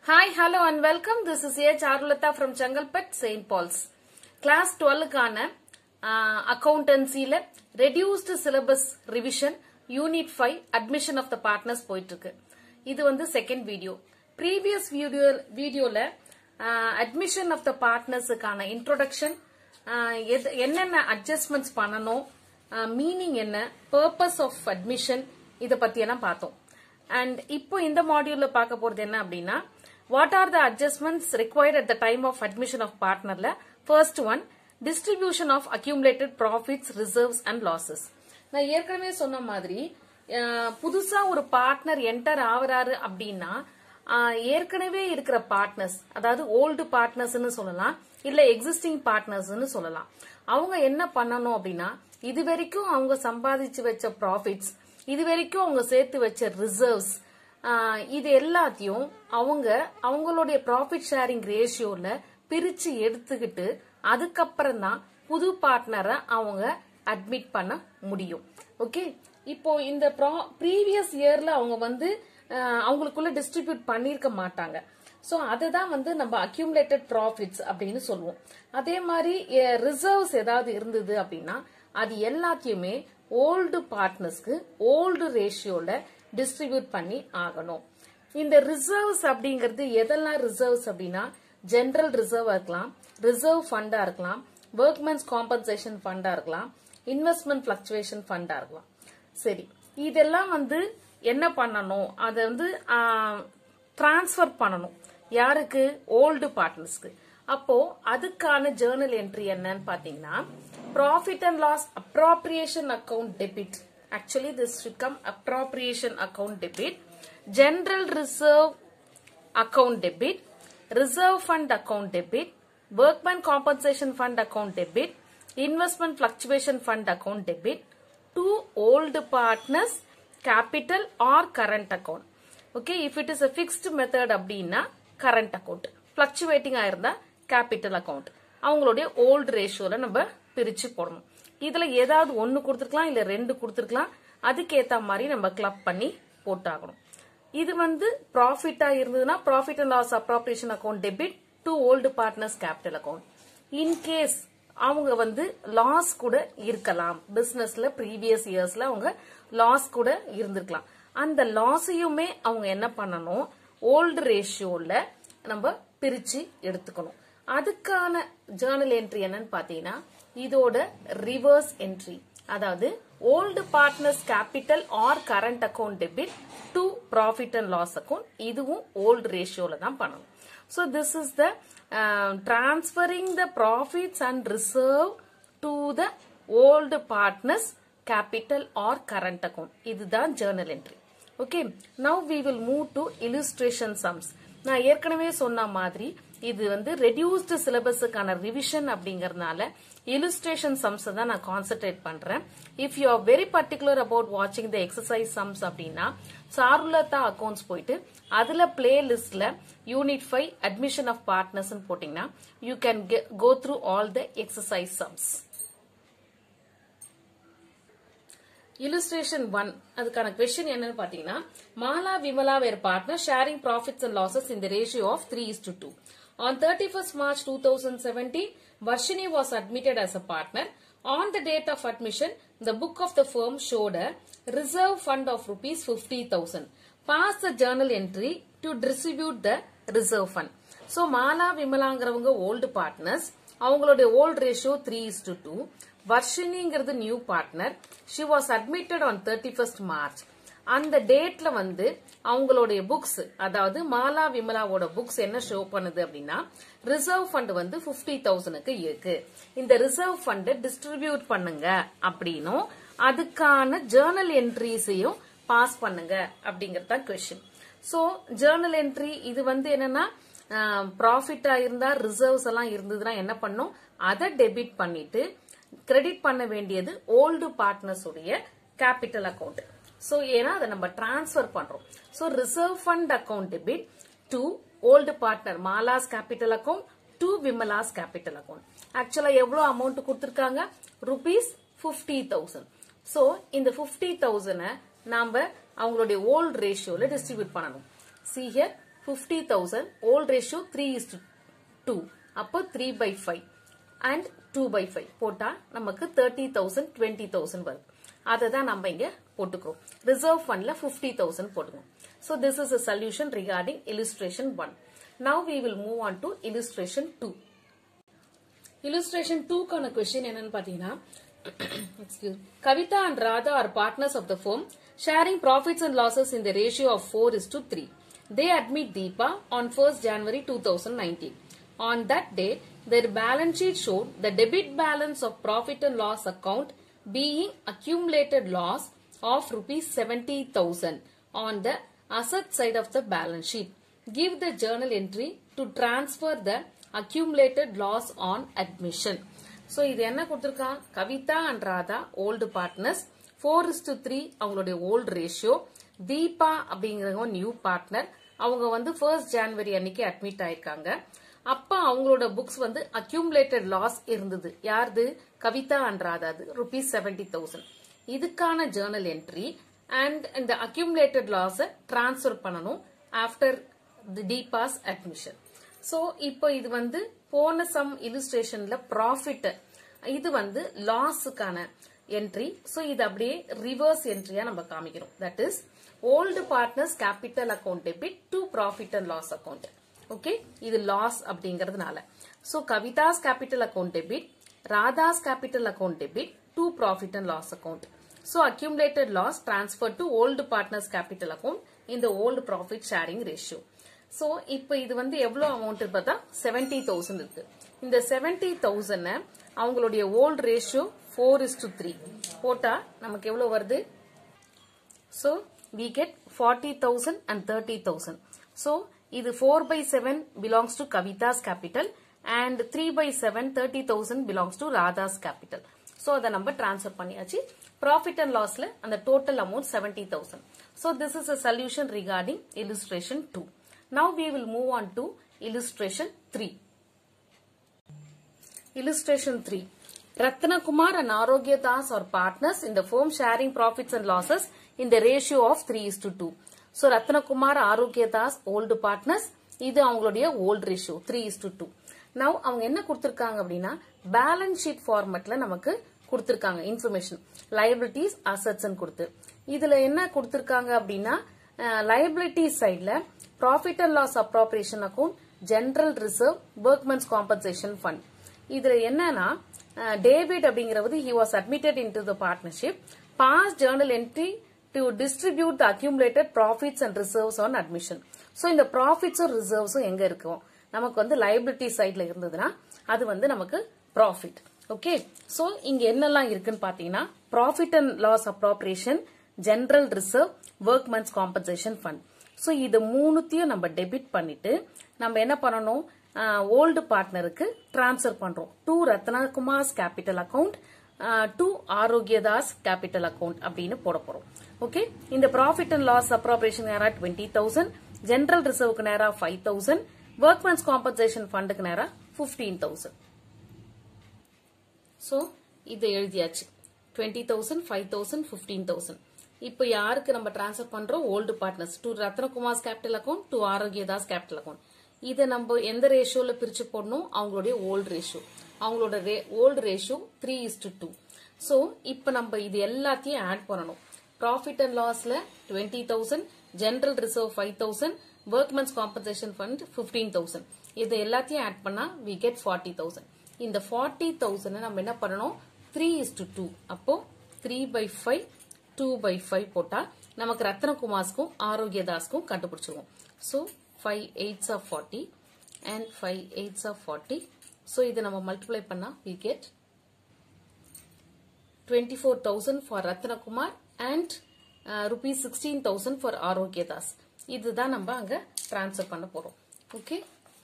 Hi, hello and welcome. This is A. Charulata from Changalpet, St. Paul's. Class 12க்கான அக்கௌண்டன்சில reduced syllabus revision unit five admission of the partners போயிட்டு இருக்கு இது வந்து second video previous video வீடியோல admission of the பார்ட்னர்ஸுக்கான introduction என்னென்ன adjustments பண்ணணும் மீனிங் என்ன பர்பஸ் ஆஃப் அட்மிஷன் இதை பத்தியெல்லாம் பார்த்தோம் அண்ட் இப்போ இந்த மாடியூல்ல பார்க்க போறது என்ன அப்படின்னா what are the adjustments required at the time of admission of பார்ட்னர்ல first one distribution of accumulated profits reserves and losses நான் ஏற்கனவே சொன்ன மாதிரி அஹ், புதுசா ஒரு பார்ட்னர் என்டர் ஆகுறாரு அப்படின்னா அஹ், ஏற்கனவே இருக்கிற பார்ட்னர்ஸ் அதாவது ஓல்டு பார்ட்னர்ஸ்னு சொல்லலாம் இல்ல எக்ஸிஸ்டிங் பார்ட்னர்ஸ்னு சொல்லலாம் அவங்க என்ன பண்ணணும் அப்படின்னா இது வரைக்கும் அவங்க சம்பாதிச்சு வச்ச ப்ராஃபிட்ஸ் இது வரைக்கும் அவங்க சேர்த்து வச்ச ரிசர்வ்ஸ் இது எல்லாத்தையும் அவங்க அவங்களுடைய ப்ராஃபிட் ஷேரிங் ரேஷியோல பிரிச்சு எடுத்துக்கிட்டு அதுக்கப்புறம் தான் புது பார்ட்னரை அவங்க அட்மிட் பண்ண முடியும் ஓகே இப்போ இந்த ப்ரீவியஸ் இயர்ல அவங்க வந்து அஹ், அவங்களுக்குள்ள டிஸ்ட்ரிபியூட் பண்ணிருக்க மாட்டாங்க ஸோ அதுதான் வந்து நம்ம அக்யூமுலேட்டட் ப்ராஃபிட்ஸ் அப்படின்னு சொல்லுவோம் அதே மாதிரி ரிசர்வ்ஸ் ஏதாவது இருந்தது அப்படின்னா அது எல்லாத்தையுமே ஓல்டு பார்ட்னர்ஸ்க்கு ஓல்டு ரேஷியோல டிஸ்ட்ரிபியூட் பண்ணி ஆகணும் இந்த ரிசர்வ்ஸ் அப்படிங்கிறது எதெல்லாம் ரிசர்வ்ஸ் அப்படின்னா ஜெனரல் ரிசர்வ் இருக்கலாம் ரிசர்வ் ஃபண்டா இருக்கலாம் ஒர்க்மென்ஸ் காம்பன்சேஷன் ஃபண்டா இருக்கலாம் இன்வெஸ்ட்மெண்ட் பிளக்சுவேஷன் ஃபண்டா இருக்கலாம் சரி இதெல்லாம் வந்து என்ன பண்ணணும் அதை வந்து டிரான்ஸ்ஃபர் பண்ணணும் யாருக்கு ஓல்டு பார்ட்னர்ஸ்க்கு அப்போ அதுக்கான ஜேர்னல் என்ட்ரி என்னன்னு பாத்தீங்கன்னா profit and loss appropriation account debit actually this should come appropriation account debit general reserve account debit, reserve fund account debit, workman compensation fund account debit, investment fluctuation fund account debit, to old partners capital or current account. Okay, if it is a fixed method அப்படின்னா current account. fluctuating ஆயிருந்தா capital account. அவங்களுடைய old ரேஷியோல நம்ம பிரிச்சு போடணும் இதுல ஏதாவது ஒன்னு கொடுத்துருக்கலாம் இல்ல ரெண்டு கொடுத்துருக்கலாம் அதுக்கேத்த மாதிரி நம்ம கிளப் பண்ணி போட்டாகணும் இது வந்து ப்ராஃபிட்டா இருந்ததுன்னா profit and loss appropriation account debit to old partners capital account in case அவங்க வந்து லாஸ் கூட இருக்கலாம் பிசினஸ்ல ப்ரீவியஸ் இயர்ஸ்ல அவங்க லாஸ் கூட இருந்திருக்கலாம் அந்த லாஸையுமே அவங்க என்ன பண்ணணும் ஓல்டு ரேஷியோல நம்ம பிரிச்சு எடுத்துக்கணும் அதுக்கான ஜேர்னல் என்ட்ரி என்னன்னு பாத்தீங்கன்னா இதோட ரிவர்ஸ் என்ட்ரி அதாவது old partners capital or current account debit to profit and loss account இதுவும் ஓல்டு ரேஷியோல தான் பண்ணணும் so this is the transferring the profits and reserve to the old partners capital or current account இதுதான் journal entry okay now we will move to illustration sums நான் ஏற்கனவே சொன்ன மாதிரி இது வந்து ரெடியூஸ்டு சிலபஸுக்கான ரிவிஷன் அப்படிங்கறதுனால இலுஸ்ட்ரேஷன் சம்ஸ் தான் நான் கான்சென்ட்ரேட் பண்றேன் if you are very particular about வாட்சிங் த எக்ஸசைஸ் சம்ஸ் அப்படின்னா சாருலதா அக்கௌண்ட்ஸ் போயிட்டு அதுல பிளே லிஸ்ட்ல unit five admission of partners போட்டீங்கன்னா you can go through all the exercise sums illustration one அதுக்கான கொஸ்டின் என்னன்னு பாத்தீங்கன்னா Mala Vimala were partner sharing profits and losses in the ratio of three is to two On 31st March 2017, Varshini was admitted as a partner. On the date of admission, the book of the firm showed a reserve fund of rupees 50,000. Pass the journal entry to distribute the reserve fund. So, Mala விமலாங்கிறவங்க old partners அவங்களுடைய old ratio three is to two வர்ஷினிங்கிறது new partner she was admitted on thirty first March அந்த டேட்ல வந்து அவங்களுடைய books அதாவது மாலா விமலாவோட books என்ன ஷோ பண்ணுது அப்படின்னா ரிசர்வ் ஃபண்ட் வந்து பிப்டி தௌசண்ட்க்கு இருக்கு இந்த ரிசர்வ் ஃபண்ட் டிஸ்ட்ரிபியூட் பண்ணுங்க அப்படின்னும் அதுக்கான ஜேர்னல் என்ட்ரிஸையும் பாஸ் பண்ணுங்க அப்படிங்கறது தான் கொஸ்டின் சோ ஜேர்னல் என்ட்ரி இது வந்து என்னன்னா ப்ராஃபிட்டா இருந்தா ரிசர்வ்ஸ் எல்லாம் இருந்ததுன்னா என்ன பண்ணும் அதை டெபிட் பண்ணிட்டு கிரெடிட் பண்ண வேண்டியது ஓல்டு பார்ட்னர்ஸ் உடைய கேபிட்டல் அக்கவுண்ட் சோ ஏன்னா அதை நம்ம டிரான்ஸ்ஃபர் பண்றோம் so reserve fund account debit to old partner Mala's capital account to Vimala's capital account actually எவ்வளவு அமௌண்ட் கொடுத்திருக்காங்க ருபீஸ் பிப்டி தௌசண்ட் சோ இந்த பிப்டி தௌசண்ட் நாம அவங்களுடைய ஓல்டு ரேஷியோல டிஸ்ட்ரிபியூட் பண்ணணும் see here fifty thousand old ratio three is two அப்போ three by five and two by five போட்டா நமக்கு தேர்ட்டி தௌசண்ட் டுவெண்ட்டி தௌசண்ட் வருது அதை தான் நம்ம இங்க போட்டுக்கிறோம் ரிசர்வ் ஃபண்ட்ல ஃபிஃப்டி தௌசண்ட் போட்டுக்கோம் so this is a solution regarding illustration one now we will move on to illustration two illustration டூக்கான கொஸ்டின் என்னன்னு பாத்தீங்கன்னா excuse Kavitha and Radha are partners of the firm sharing profits and losses in the ratio of 4 is to 3 they admit deepa on 1st january 2019 on that day their balance sheet showed the debit balance of profit and loss account being accumulated loss of rupees 70000 on the asset side of the balance sheet give the journal entry to transfer the accumulated loss on admission so இது என்ன கொடுத்துருக்கான் Kavitha and Radha old partners four is to three அவங்களுடைய old ratio Deepa அப்படிங்கிறவங்க new partner அவங்க வந்து first January அன்னைக்கு admit ஆயிருக்காங்க அப்ப அவங்களோட புக்ஸ் வந்து அக்யூமுலேட்டட் லாஸ் இருந்தது யாருது கவிதா அண்ட் ராதாது ருபீஸ் செவன்டி தௌசண்ட் இதுக்கான ஜேர்னல் என்ட்ரி அண்ட் இந்த அக்யூமுலேட்டட் லாஸை டிரான்ஸ்ஃபர் பண்ணணும் after the Deepa's admission so இப்போ இது வந்து போன சம் இலிஸ்ட்ரேஷன்ல ப்ராஃபிட் இது வந்து லாஸுக்கான என்ட்ரி ஸோ இது அப்படியே ரிவர்ஸ் என்ட்ரியா நம்ம காமிக்கிறோம் that is old partners capital account debit to profit and loss account okay இது லாஸ் அப்படிங்கறதுனால so Kavitha's capital account debit Radha's capital account debit to profit and loss account so accumulated loss transfer to old partners capital account இந்த old profit sharing ratio so இப்போ இது வந்து எவ்வளோ amount பார்த்தா seventy thousand இருக்கு இந்த செவன்டி தௌசண்ட் அவங்களுடைய old ratio four is to three போட்டா நமக்கு எவ்வளோ வருது so we get forty thousand and thirty thousand so இது four by seven belongs to Kavitha's capital and three by seven thirty thousand belongs to Radha's capital so அதை நம்ம டிரான்ஸ்ஃபர் பண்ணியாச்சு profit and லாஸ்ல அந்த total amount seventy thousand so this is a solution regarding illustration two Now we will move on to illustration 3. Illustration 3. Ratna Kumar and Arogya Das are partners in the firm sharing profits and losses in the ratio of 3 is to 2. So Ratna Kumar, Arogya Das, old partners. இது அவங்களுடைய old ratio three is to two now அவங்க என்ன கொடுத்திருக்காங்க அப்படின்னா balance sheet ஃபார்மேட்ல நமக்கு கொடுத்திருக்காங்க information liabilities assets கொடுத்து இதுல என்ன கொடுத்திருக்காங்க அப்படின்னா லயபிலிட்டி சைட்ல profit and loss appropriation account general reserve workmen's compensation fund இதுல என்னன்னா டேவிட் அப்படிங்கிறது he was admitted into the partnership pass journal entry to distribute the accumulated profits and reserves on admission so இந்த ப்ராஃபிட்ஸும் ரிசர்வ்ஸும் எங்க இருக்கும் நமக்கு வந்து liability சைட்ல இருந்ததுன்னா அது வந்து நமக்கு ப்ராஃபிட் ஓகே ஸோ இங்க என்னெல்லாம் இருக்குன்னு பாத்தீங்கன்னா profit and loss appropriation general reserve workmen's compensation fund so இது மூணுத்தையும் நம்ம டெபிட் பண்ணிட்டு நம்ம என்ன பண்ணணும் ஓல்டு பார்ட்னருக்கு டிரான்ஸ்ஃபர் பண்றோம் to Ratnakumar's capital account to Arokiadas capital account அப்படின்னு போட போறோம் ஓகே இந்த ப்ராஃபிட் அண்ட் லாஸ் அப்ராப்ரேஷன் நேரா டுவெண்ட்டி தௌசண்ட் ஜெனரல் ரிசர்வுக்கு நேரா ஃபைவ் தௌசண்ட் ஒர்க்மென்ஸ் காம்பன்சேஷன் ஃபண்டுக்கு நேரா பிப்டீன் தௌசண்ட் ஸோ இதை எழுதியாச்சு twenty thousand five thousand fifteen thousand இப்போ யாருக்கு நம்ம டிரான்ஸ்ஃபர் பண்றோம் old partners to Ratnakumar's capital account to Arokiadas capital account இதை நம்ம எந்த ரேஷியோல பிரிச்சு போடணும் அவங்களுடைய ஓல்டு ரேஷியோ அவங்களோட old ratio three is to two so இப்போ நம்ம இது எல்லாத்தையும் ஆட் பண்ணணும் ப்ராஃபிட் அண்ட் லாஸ்ல twenty thousand general reserve five thousand workmen's compensation fund fifteen thousand இது எல்லாத்தையும் ஆட் பண்ணா வி கெட் ஃபார்ட்டி தௌசண்ட் இந்த ஃபார்ட்டி தௌசண்ட் நம்ம என்ன பண்ணணும் த்ரீ இஸ் டு டூ அப்போ three by five two by five போட்டா நமக்கு ரத்னகுமார்ஸ்க்கும் ஆரோக்கியதாஸ்க்கும் கண்டுபிடிச்சிருவோம் so five eighths of forty and five eighths of forty so இதை நம்ம மல்டிப்ளை பண்ணா we get twenty four thousand for Ratnakumar and rupees sixteen thousand for Arokiadas இதுதான் நம்ம அங்க டிரான்ஸ்ஃபர் பண்ண போறோம் ஓகே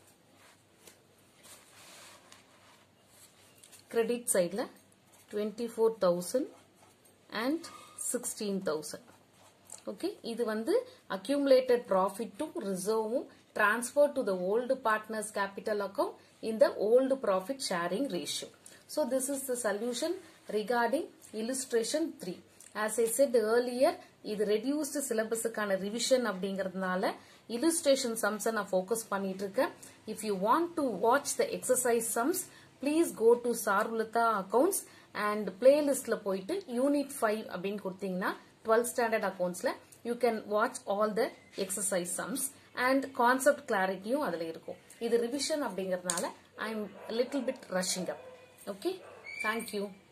கிரெடிட் சைடில் twenty four thousand and sixteen thousand okay இது வந்து அக்யூமுலேட்டட் ப்ராஃபிட் டு ரிசர்வும் transfer to the old partners capital account in the old profit sharing ratio. So this is the solution regarding illustration 3. As I said earlier, இது reduced syllabusக்கான revision அப்படிங்கறதுனால illustration sums நான் focus பண்ணிட்டு இருக்கேன் if you want to watch the exercise sums please go to sarulata accounts and playlistல போயிட்டு unit 5 அப்படின்னு கொடுத்தீங்கன்னா 12th standard accountsல you can watch all the exercise sums and concept clarityயும் அதுல இருக்கும் இது revision அப்படிங்கறதுனால I'm a little bit rushing up okay thank you